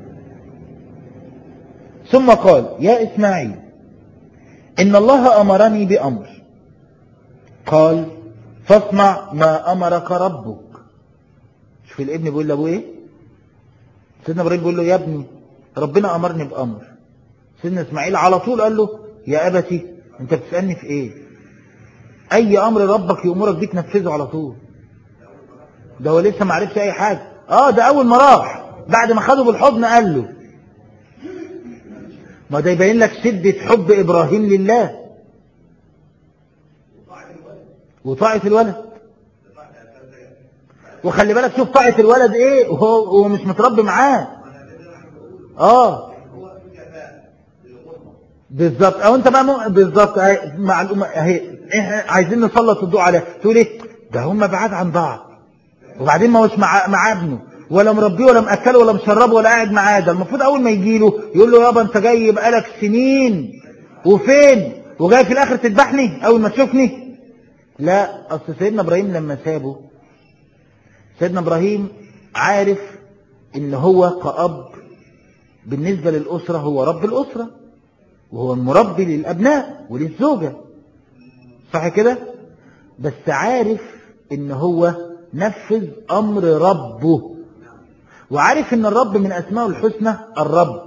ثم قال يا إسماعيل إن الله أمرني بأمر قال فاصنع ما أمرك ربك شوف الابن بيقول له أبوه إيه سيدنا إبراهيم بيقول له يا ابني ربنا أمرني بأمر سيدنا إسماعيل على طول قال له يا أبتي أنت بتسألني في إيه أي أمر ربك يأمرك بيه تنفذه على طول ده هو لسه ما عرفش أي حاجة آه ده أول ما راح بعد ما خده بالحضن قال له ما ده يبين لك شدة حب إبراهيم لله وطاعة الولد وخلي بالك شوف طاعة الولد ايه وهو, وهو مش متربي معاه اه بالظبط او انت بقى مو... بالظبط أهي، معلومه اهي احنا عايزين نسلط الضوء عليها تقول ايه ده هم بعاد عن بعض وبعدين ما هوش مع مع ابنه ولا مربيه ولا مأكله ولا مشربه ولا قاعد معاه ده المفروض اول ما يجي له يقول له يابا انت جاي بقالك سنين وفين وجاي في الاخر تذبحني اول ما تشوفني لا اصل سيدنا ابراهيم لما سابه سيدنا ابراهيم عارف ان هو كأب بالنسبة للأسرة هو رب الأسرة وهو المربي للأبناء وللزوجة صح كده بس عارف ان هو نفذ امر ربه وعارف ان الرب من اسمائه الحسنى الرب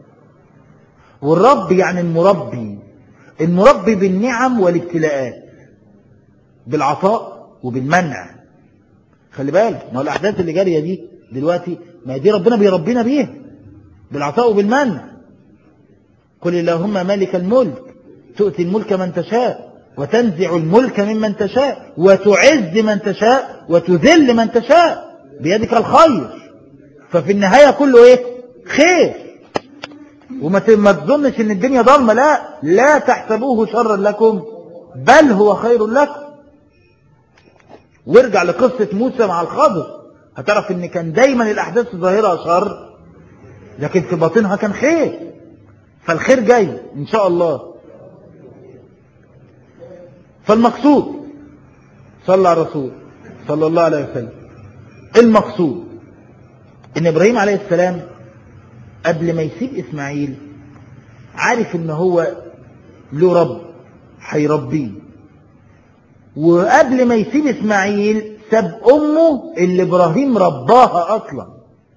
والرب يعني المربي المربي بالنعم والابتلاءات بالعطاء وبالمنع خلي بالك ما هو الاحداث اللي جاريه دي دلوقتي ما دي ربنا بيربينا بيها بالعطاء وبالمنع قل اللهم مالك الملك تؤتي الملك من تشاء وتنزع الملك ممن تشاء وتعز من تشاء وتذل من تشاء بيدك الخير ففي النهاية كله ايه خير وما ت- ما تظنش ان الدنيا ضلمة لا لا تحسبوه شرا لكم بل هو خير لكم وارجع لقصة موسى مع الخضر هتعرف ان كان دايما الاحداث ظاهرها شر لكن في باطنها كان خير فالخير جاي ان شاء الله فالمقصود صلى على الرسول صلى الله عليه وسلم المقصود ان ابراهيم عليه السلام قبل ما يسيب اسماعيل عارف ان هو له رب هيربيه وقبل ما يسيب اسماعيل ساب امه اللي ابراهيم رباها اصلا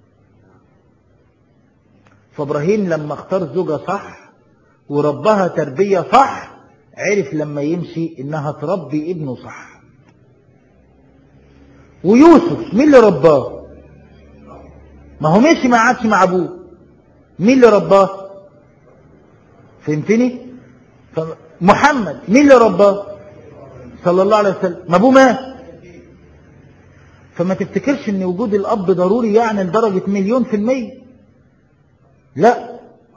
فابراهيم لما اختار زوجة صح وربها تربية صح عرف لما يمشي انها تربي ابنه صح ويوسف مين اللي رباه ما هو مشي ما عادش مع ابوه مين اللي رباه فهمتني محمد مين اللي رباه صلى الله عليه وسلم ما ابوه مات فما تفتكرش ان وجود الاب ضروري يعني لدرجة مليون في المية لا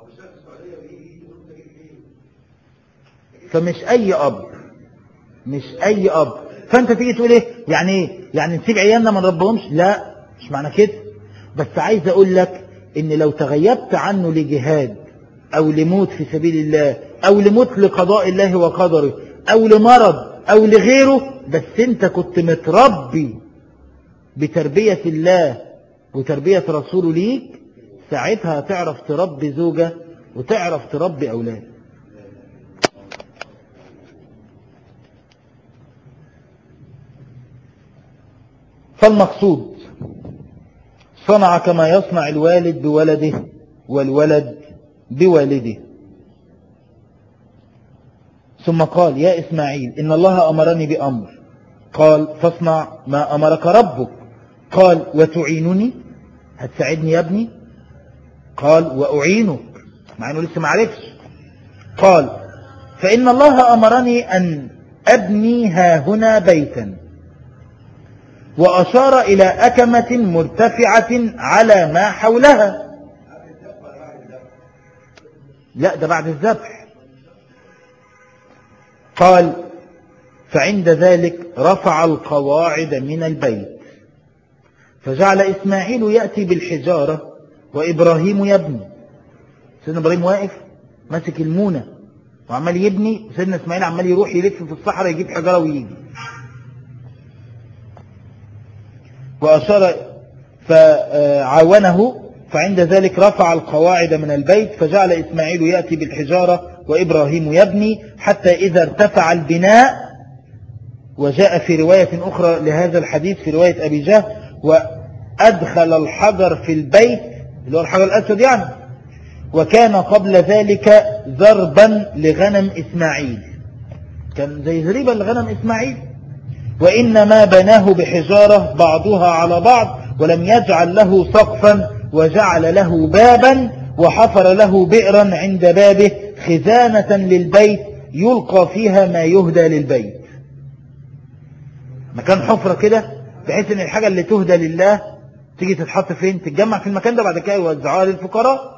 فمش اي اب مش اي اب فانت تيجي تقول ايه يعني ايه يعني نسيب عيالنا ما نربهمش لا مش معنى كده بس عايز اقول لك ان لو تغيبت عنه لجهاد او لموت في سبيل الله او لموت لقضاء الله وقدره او لمرض او لغيره بس انت كنت متربي بتربية الله وتربية رسوله ليك ساعتها تعرف تربي زوجة وتعرف تربي أولاد فالمقصود صنع كما يصنع الوالد بولده والولد بوالده ثم قال يا إسماعيل إن الله أمرني بأمر قال فاصنع ما أمرك ربك قال وتعينني هتساعدني يا ابني قال وأعينك مع أنه لسه ما عرفش قال فإن الله أمرني أن أبني ها هنا بيتا وأشار إلى أكمة مرتفعة على ما حولها لا ده بعد الذبح قال فعند ذلك رفع القواعد من البيت فجعل إسماعيل يأتي بالحجارة وإبراهيم يبني سيدنا إبراهيم واقف ماسك المونة وعمال يبني وسيدنا إسماعيل عمال يروح يلف في الصحراء يجيب حجارة ويجي وأشار فعاونه فعند ذلك رفع القواعد من البيت فجعل إسماعيل يأتي بالحجارة وإبراهيم يبني حتى إذا ارتفع البناء وجاء في رواية أخرى لهذا الحديث في رواية أبي جهل وأدخل الحجر في البيت اللي هو الحجر الأسود يعني وكان قبل ذلك ضربا لغنم إسماعيل كان زي زريبا لغنم إسماعيل وإنما بناه بحجارة بعضها على بعض ولم يجعل له سقفا وجعل له بابا وحفر له بئرا عند بابه خزانة للبيت يلقى فيها ما يهدى للبيت مكان حفرة كده بحيث ان الحاجة اللي تهدى لله تيجي تتحط فين تتجمع في المكان ده بعد كده يوزعوها للفقراء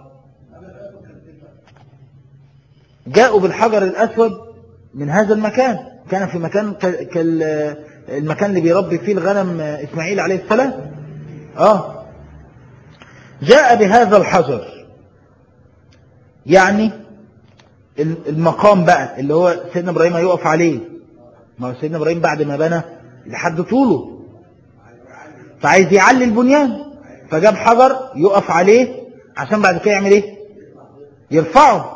جاءوا بالحجر الأسود من هذا المكان كان في مكان كالمكان اللي بيربي فيه الغنم إسماعيل عليه السلام آه جاء بهذا الحجر يعني المقام بقى اللي هو سيدنا إبراهيم هيقف عليه ما هو سيدنا إبراهيم بعد ما بنى لحد طوله فعايز يعلي البنيان فجاب حجر يقف عليه عشان بعد كده يعمل ايه يرفعه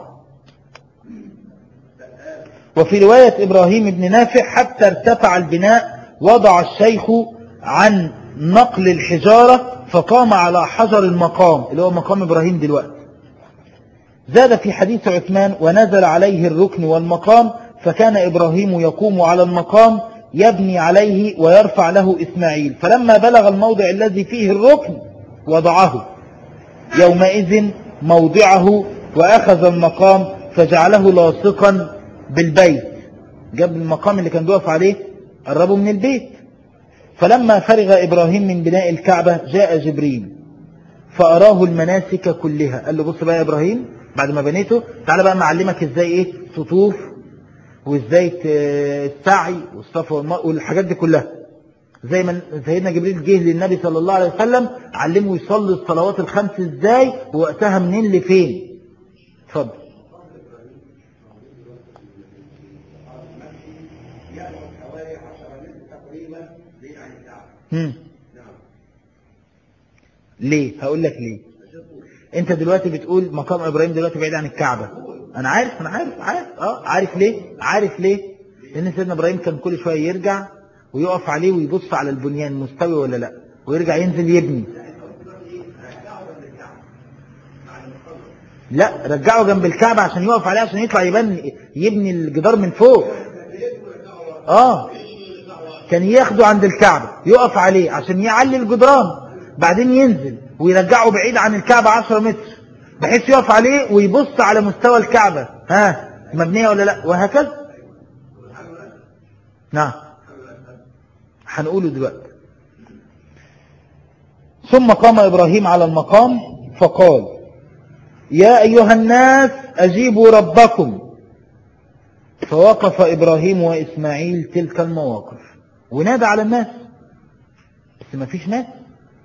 وفي رواية إبراهيم بن نافع حتى ارتفع البناء وضع الشيخ عن نقل الحجارة فقام على حجر المقام اللي هو مقام إبراهيم دلوقتي زاد في حديث عثمان ونزل عليه الركن والمقام فكان إبراهيم يقوم على المقام يبني عليه ويرفع له إسماعيل فلما بلغ الموضع الذي فيه الركن وضعه يومئذ موضعه وأخذ المقام فجعله لاصقا بالبيت جاب المقام اللي كان بيقف عليه قربه من البيت فلما فرغ إبراهيم من بناء الكعبة جاء جبريل فأراه المناسك كلها قال له بص بقى يا إبراهيم بعد ما بنيته تعالى بقى معلمك ازاي ايه تطوف وازاي السعي والصفا والماء والحاجات دي كلها زي ما سيدنا جبريل جه للنبي صلى الله عليه وسلم علمه يصلي الصلوات الخمس ازاي ووقتها منين لفين اتفضل هم. ليه هقول لك ليه انت دلوقتي بتقول مقام ابراهيم دلوقتي بعيد عن الكعبة انا عارف انا عارف عارف اه عارف ليه عارف ليه لان سيدنا ابراهيم كان كل شوية يرجع ويقف عليه ويبص على البنيان مستوي ولا لا ويرجع ينزل يبني لا رجعه جنب الكعبة عشان يقف عليه عشان يطلع يبني يبني الجدار من فوق اه كان ياخده عند الكعبة يقف عليه عشان يعلي الجدران بعدين ينزل ويرجعه بعيد عن الكعبة 10 متر بحيث يقف عليه ويبص على مستوى الكعبة ها مبنية ولا لا وهكذا نعم هنقوله دلوقتي ثم قام إبراهيم على المقام فقال يا أيها الناس أجيبوا ربكم فوقف إبراهيم وإسماعيل تلك المواقف ونادى على الناس بس ما فيش ناس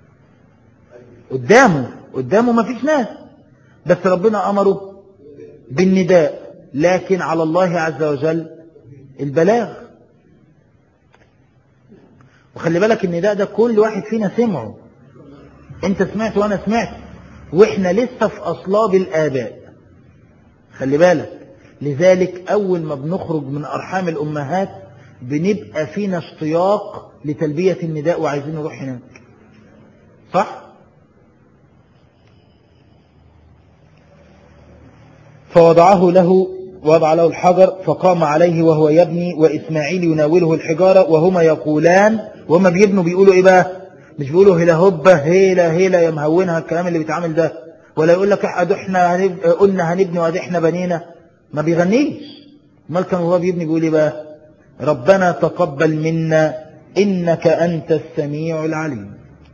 قدامه قدامه ما فيش ناس بس ربنا أمره بالنداء لكن على الله عز وجل البلاغ وخلي بالك النداء ده كل واحد فينا سمعه انت سمعت وانا سمعت واحنا لسه في اصلاب الاباء خلي بالك لذلك اول ما بنخرج من ارحام الامهات بنبقى فينا اشتياق لتلبية النداء وعايزين نروح هناك صح فوضعه له وضع له الحجر فقام عليه وهو يبني وإسماعيل يناوله الحجارة وهما يقولان وهما بيبنوا بيقولوا إيه بقى مش بيقولوا هلا هبة هيلا هيلا يا مهونها الكلام اللي بيتعامل ده ولا يقول لك احنا هنب... قلنا هنبني وادي احنا بنينا ما بيغنيش امال كان هو بيبني بيقول ايه بقى ربنا تقبل منا إنك أنت السميع العليم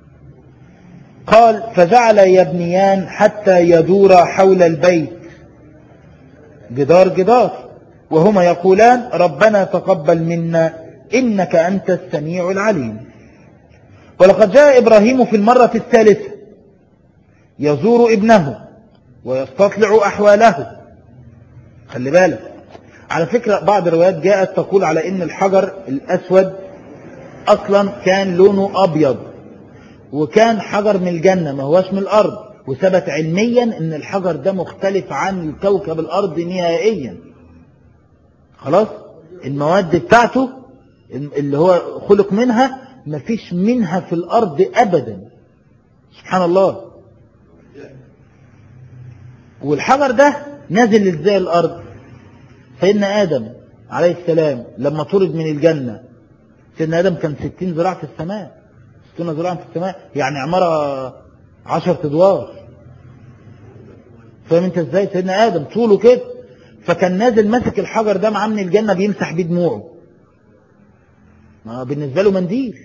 قال فجعل يبنيان حتى يدور حول البيت جدار جدار وهما يقولان ربنا تقبل منا إنك أنت السميع العليم ولقد جاء إبراهيم في المرة الثالثة يزور ابنه ويستطلع أحواله خلي بالك على فكرة بعض الروايات جاءت تقول على إن الحجر الأسود أصلا كان لونه أبيض وكان حجر من الجنة ما هوش من الأرض وثبت علميا ان الحجر ده مختلف عن الكوكب الأرض نهائيا خلاص المواد بتاعته اللي هو خلق منها مفيش منها في الأرض أبدا سبحان الله والحجر ده نازل ازاي الأرض سيدنا آدم عليه السلام لما طرد من الجنة سيدنا آدم كان ستين ذراع في السماء ستين ذراع في السماء يعني عمارة عشر ادوار فاهم انت ازاي سيدنا آدم طوله كده فكان نازل ماسك الحجر ده معاه من الجنة بيمسح بيه دموعه ما بالنسبة له منديل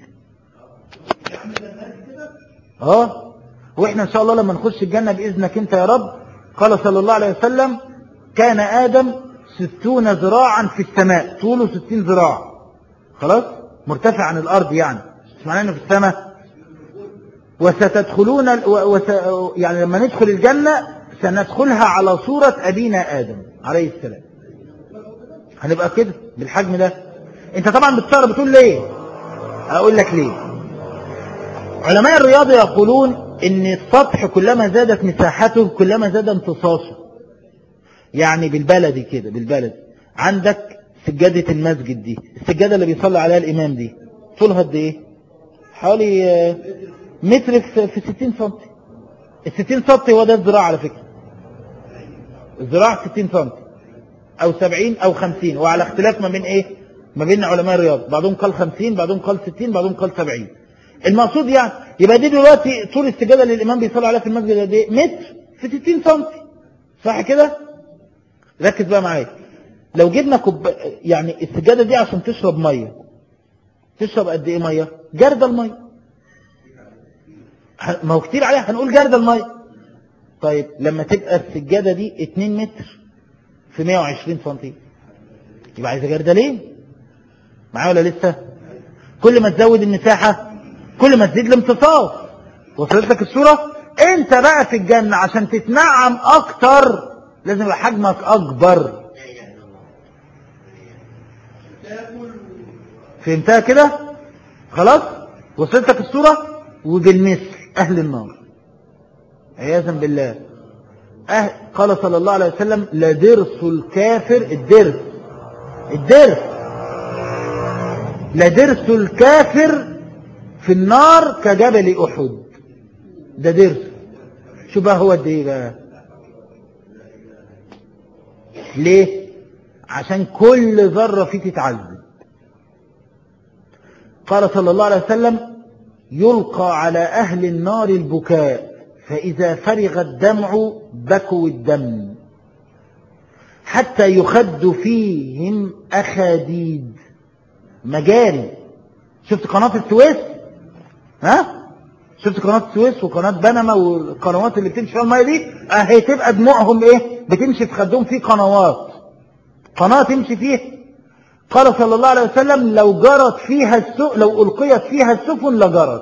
اه واحنا ان شاء الله لما نخش الجنة بإذنك انت يا رب قال صلى الله عليه وسلم كان آدم ستون ذراعا في السماء طوله ستين ذراع خلاص مرتفع عن الأرض يعني مش معناه انه في السماء وستدخلون ال... وس... يعني لما ندخل الجنة سندخلها على صورة أبينا آدم عليه السلام هنبقى كده بالحجم ده انت طبعا بتستغرب بتقول ليه اقول لك ليه علماء الرياضة يقولون ان السطح كلما زادت مساحته كلما زاد امتصاصه يعني بالبلدي كده بالبلدي عندك سجادة المسجد دي السجادة اللي بيصلي عليها الامام دي طولها قد ايه حوالي متر في 60 سم ال 60 سم هو ده الذراع على فكرة الذراع 60 سم او 70 او 50 وعلى اختلاف ما بين ايه ما بين علماء الرياض بعضهم قال 50 بعضهم قال 60 بعضهم قال 70 المقصود يعني يبقى دي دلوقتي طول السجادة اللي الامام بيصلي عليها في المسجد قد ايه متر في 60 سم صح كده ركز بقى معايا لو جبنا كوب يعني السجادة دي عشان تشرب مية تشرب قد ايه مية جردة المية ما هو كتير عليها هنقول جردة المية طيب لما تبقى السجادة دي 2 متر في 120 سم يبقى عايزة جردة ليه معايا ولا لسه كل ما تزود المساحة كل ما تزيد الامتصاص وصلت لك الصورة انت بقى في الجنة عشان تتنعم اكتر لازم يبقى حجمك اكبر فهمتها كده خلاص وصلت لك الصورة وبالمثل اهل النار عياذا بالله أهل قال صلى الله عليه وسلم لدرس الكافر الدرس الدرس لدرس الكافر في النار كجبل أحد ده درس شو بقى هو ده بقى ليه عشان كل ذرة فيه تتعذب قال صلى الله عليه وسلم يلقى على أهل النار البكاء فإذا فرغ الدمع بكوا الدم حتى يخد فيهم أخاديد مجاري شفت قناة السويس ها شفت قناة السويس وقناة بنما والقنوات اللي بتمشي فيها المية دي اهي تبقى دموعهم ايه بتمشي في خدهم في قنوات قناة تمشي فيها قال صلى الله عليه وسلم لو جرت فيها السفن لو ألقيت فيها السفن لجرت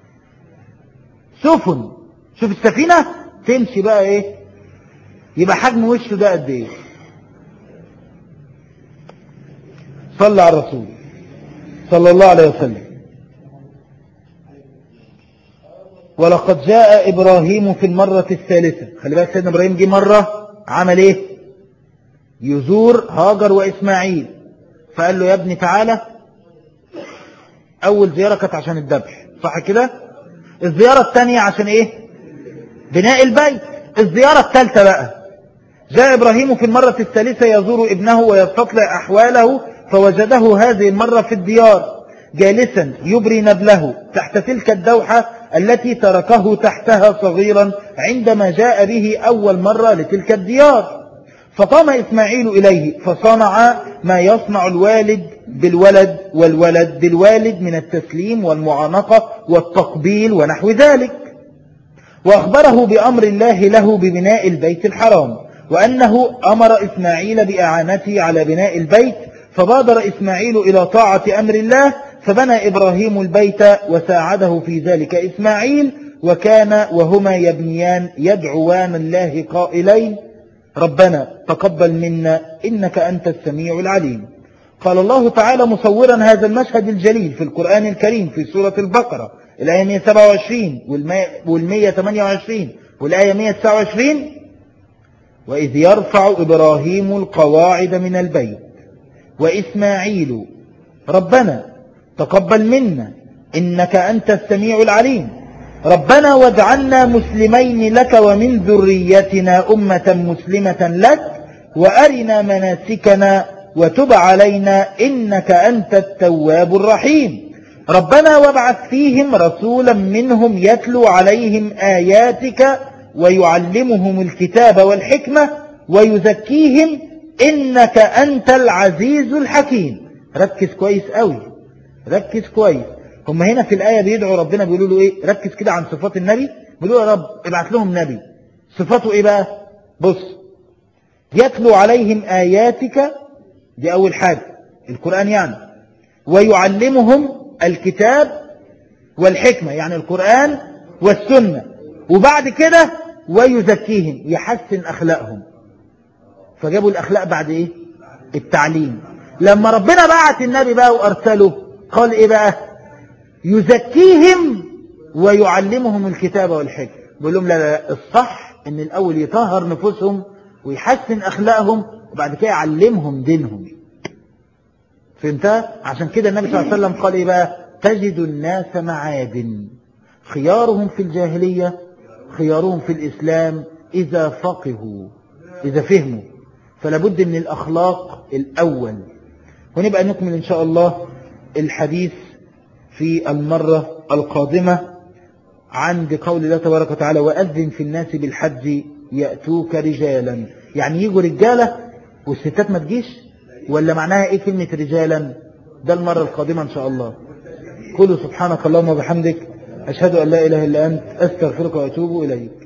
سفن شوف السفينة تمشي بقى ايه يبقى حجم وشه ده قد ايه صلى على الرسول صلى الله عليه وسلم ولقد جاء إبراهيم في المرة الثالثة خلي بالك سيدنا إبراهيم جه مرة عمل إيه يزور هاجر وإسماعيل فقال له يا ابني تعالى أول زيارة كانت عشان الذبح صح كده الزيارة الثانية عشان إيه بناء البيت الزيارة الثالثة بقى جاء إبراهيم في المرة الثالثة يزور ابنه ويستطلع أحواله فوجده هذه المرة في الديار جالسا يبري نبله تحت تلك الدوحة التي تركه تحتها صغيرا عندما جاء به أول مرة لتلك الديار فقام إسماعيل إليه فصنع ما يصنع الوالد بالولد والولد بالوالد من التسليم والمعانقة والتقبيل ونحو ذلك وأخبره بأمر الله له ببناء البيت الحرام وأنه أمر إسماعيل بإعانته على بناء البيت فبادر إسماعيل إلى طاعة أمر الله فبنى إبراهيم البيت وساعده في ذلك إسماعيل وكان وهما يبنيان يدعوان الله قائلين ربنا تقبل منا إنك أنت السميع العليم قال الله تعالى مصورا هذا المشهد الجليل في القرآن الكريم في سورة البقرة الآية 127 وال 128 والآية 129 وإذ يرفع إبراهيم القواعد من البيت وإسماعيل ربنا تقبل منا إنك أنت السميع العليم ربنا واجعلنا مسلمين لك ومن ذريتنا أمة مسلمة لك وأرنا مناسكنا وتب علينا إنك أنت التواب الرحيم ربنا وابعث فيهم رسولا منهم يتلو عليهم آياتك ويعلمهم الكتاب والحكمة ويزكيهم إنك أنت العزيز الحكيم ركز كويس قوي ركز كويس هم هنا في الآية بيدعوا ربنا بيقولوا له إيه ركز كده عن صفات النبي بيقولوا يا رب ابعث لهم نبي صفاته إيه بقى بص يتلو عليهم آياتك دي أول حاجة القرآن يعني ويعلمهم الكتاب والحكمة يعني القرآن والسنة وبعد كده ويزكيهم يحسن أخلاقهم فجابوا الأخلاق بعد إيه التعليم لما ربنا بعت النبي بقى وأرسله قال إيه بقى يزكيهم ويعلمهم الكتاب والحكمة بيقول لهم لا لا الصح ان الأول يطهر نفوسهم ويحسن أخلاقهم وبعد كده يعلمهم دينهم فهمتها عشان كده النبي صلى الله عليه وسلم قال إيه بقى تجد الناس معادن خيارهم في الجاهلية خيارهم في الإسلام إذا فقهوا إذا فهموا فلابد من الأخلاق الأول ونبقى نكمل إن شاء الله الحديث في المرة القادمة عند قول الله تبارك وتعالى وأذن في الناس بالحج يأتوك رجالا يعني يجوا رجالة والستات ما تجيش ولا معناها ايه كلمة رجالا ده المرة القادمة ان شاء الله قولوا سبحانك اللهم وبحمدك أشهد أن لا إله إلا أنت أستغفرك وأتوب إليك